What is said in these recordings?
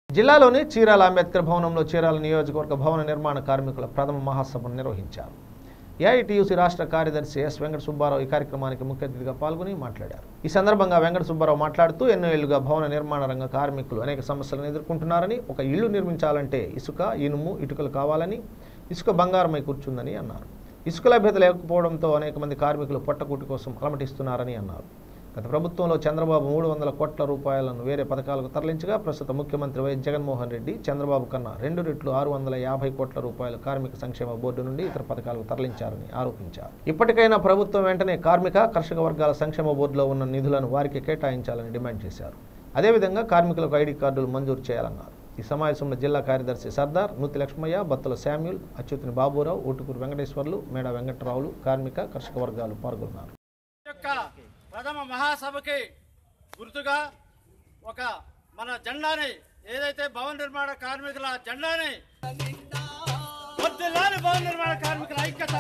జిల్లాలోని చీరాల అంబేద్కర్ భవనంలో చీరాల నియోజకవర్గ భవన నిర్మాణ కార్మికుల ప్రథమ మహాసభను నిర్వహించారు ఏఐటియుసి రాష్ట్ర కార్యదర్శి ఎస్ వెంకట సుబ్బారావు ఈ కార్యక్రమానికి ముఖ్య అతిథిగా పాల్గొని మాట్లాడారు ఈ సందర్భంగా వెంకట సుబ్బారావు మాట్లాడుతూ ఎన్నో ఏళ్లుగా భవన నిర్మాణ రంగ కార్మికులు అనేక సమస్యలను ఎదుర్కొంటున్నారని ఒక ఇల్లు నిర్మించాలంటే ఇసుక ఇనుము ఇటుకలు కావాలని ఇసుక బంగారమై కూర్చుందని అన్నారు ఇసుక లభ్యత లేకపోవడంతో అనేక మంది కార్మికులు పొట్టకూటి కోసం అలమటిస్తున్నారని అన్నారు గత ప్రభుత్వంలో చంద్రబాబు మూడు వందల కోట్ల రూపాయలను వేరే పథకాలకు తరలించగా ప్రస్తుత ముఖ్యమంత్రి వైఎస్ జగన్మోహన్ రెడ్డి చంద్రబాబు కన్నా రెండు రెట్లు ఆరు వందల యాభై కోట్ల రూపాయలు కార్మిక సంక్షేమ బోర్డు నుండి ఇతర పథకాలకు తరలించారని ఆరోపించారు ఇప్పటికైనా ప్రభుత్వం వెంటనే కార్మిక కర్షక వర్గాల సంక్షేమ బోర్డులో ఉన్న నిధులను వారికి కేటాయించాలని డిమాండ్ చేశారు అదేవిధంగా కార్మికులకు ఐడి కార్డులు మంజూరు చేయాలన్నారు ఈ సమావేశంలో జిల్లా కార్యదర్శి సర్దార్ నూతి లక్ష్మయ్య బత్తుల శామ్యుల్ అచ్యుతిని బాబురావు ఊటుకూరు వెంకటేశ్వర్లు మేడ వెంకట్రావులు కార్మిక కర్షక వర్గాలు పాల్గొన్నారు యొక్క ప్రథమ మహాసభకి గుర్తుగా ఒక మన జెండాని ఏదైతే భవన నిర్మాణ కార్మికుల జెండాని వర్ధిల్లాలి భవన నిర్మాణ కార్మికుల ఐక్యత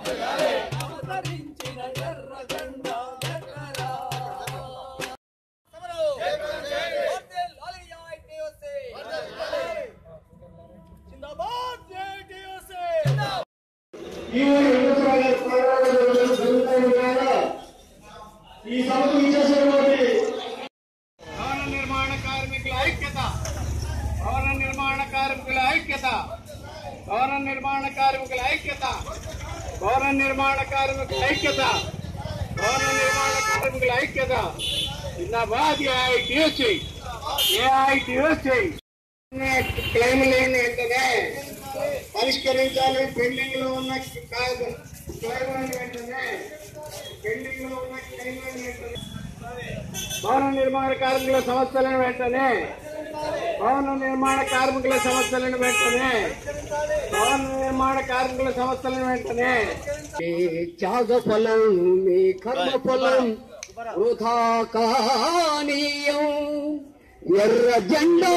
జిందాబాద్ జేటీయూసీ ఈ ఊరి ప్రభుత్వాల జరుగుతున్న ద్వారా ఈ సభకు ఇచ్చేసినటువంటి భవన నిర్మాణ కార్మికుల ఐక్యత భవన నిర్మాణ కార్మికుల ఐక్యత భవన నిర్మాణ కార్మికుల ఐక్యత భవన నిర్మాణ కార్మికుల ఐక్యత భవన నిర్మాణ కార్మికుల ఐక్యత జిందాబాద్ ఏఐటిఎస్సి ఏఐటిఎస్సి క్లెయిమ్ లేని వెంటనే పరిష్కరించాలి పెండింగ్ లో ఉన్న కాదు క్లెయిమ్ వెంటనే పెండింగ్ లో ఉన్న క్లెయిమ్ వెంటనే భవన నిర్మాణ కార్మికుల సమస్యలను వెంటనే భవన నిర్మాణ కార్మికుల సమస్యలను వెంటనే భవన నిర్మాణ కార్మికుల సమస్యలను వెంటనే మీ త్యాగ ఫలం మీ కర్మ ఫలం వృధా కానీయం ఎర్ర జెండా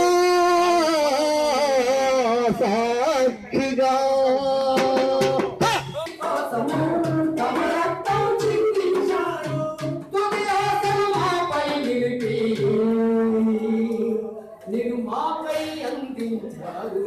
సాక్షిగా నేను మాపై అందించారు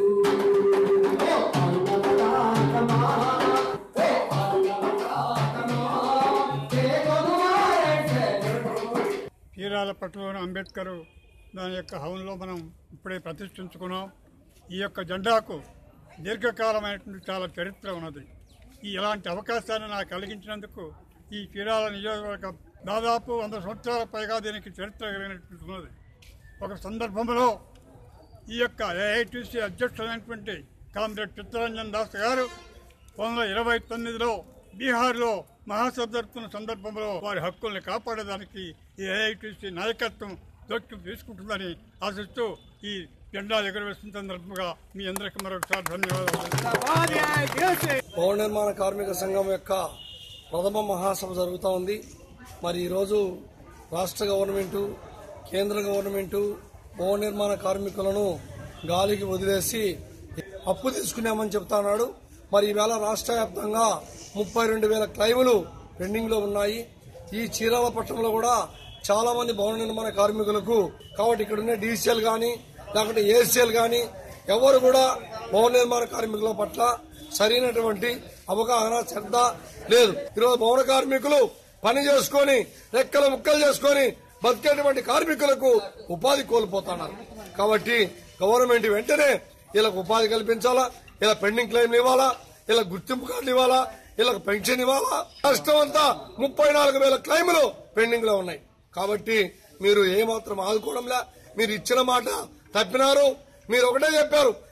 చీరాల పట్టులోని అంబేద్కర్ దాని యొక్క హౌన్లో మనం ఇప్పుడే ప్రతిష్ఠించుకున్నాం ఈ యొక్క జెండాకు దీర్ఘకాలమైనటువంటి చాలా చరిత్ర ఉన్నది ఈ ఇలాంటి అవకాశాన్ని నాకు కలిగించినందుకు ఈ చీరాల నియోజకవర్గం దాదాపు వంద సంవత్సరాల పైగా దీనికి చరిత్ర కలిగినటువంటి ఉన్నది ఒక సందర్భంలో ఈ యొక్క ఏఐటీసీ అధ్యక్షుడైనటువంటి కామ్రేడ్ చిత్తరంజన్ దాస్ గారు పంతొమ్మిది వందల ఇరవై తొమ్మిదిలో బీహార్లో మహాసభ జరుపుతున్న సందర్భంలో వారి హక్కుల్ని కాపాడడానికి ఈ ఏఐటీసీ నాయకత్వం జోక్యం తీసుకుంటుందని ఆశిస్తూ ఈ జెండా ఎగురవేస్తున్న సందర్భంగా మీ అందరికీ మరొకసారి ధన్యవాదాలు భవన నిర్మాణ కార్మిక సంఘం యొక్క ప్రథమ మహాసభ జరుగుతూ ఉంది మరి ఈరోజు రాష్ట్ర గవర్నమెంటు కేంద్ర గవర్నమెంటు భవన నిర్మాణ కార్మికులను గాలికి వదిలేసి అప్పు తీసుకున్నామని చెప్తున్నాడు మరి ఈవేళ రాష్ట్ర వ్యాప్తంగా ముప్పై రెండు వేల క్లైములు పెండింగ్ లో ఉన్నాయి ఈ చీరాల పట్టణంలో కూడా చాలా మంది భవన నిర్మాణ కార్మికులకు కాబట్టి ఇక్కడ ఉన్న డీసీఎల్ గాని లేకుంటే ఏసీఎల్ గాని ఎవరు కూడా భవన నిర్మాణ కార్మికుల పట్ల సరైనటువంటి అవగాహన శ్రద్ధ లేదు ఈరోజు భవన కార్మికులు పని చేసుకొని రెక్కలు ముక్కలు చేసుకొని బతికేటువంటి కార్మికులకు ఉపాధి కోల్పోతున్నారు కాబట్టి గవర్నమెంట్ వెంటనే వీళ్ళకు ఉపాధి కల్పించాలా ఇలా పెండింగ్ క్లెయిమ్లు ఇవ్వాలా ఇలా గుర్తింపు కార్డులు ఇవ్వాలా ఇలా పెన్షన్ ఇవ్వాలా రాష్ట్రం అంతా ముప్పై నాలుగు వేల క్లెయిములు పెండింగ్ లో ఉన్నాయి కాబట్టి మీరు ఏమాత్రం ఆదుకోవడంలా మీరు ఇచ్చిన మాట తప్పినారు మీరు ఒకటే చెప్పారు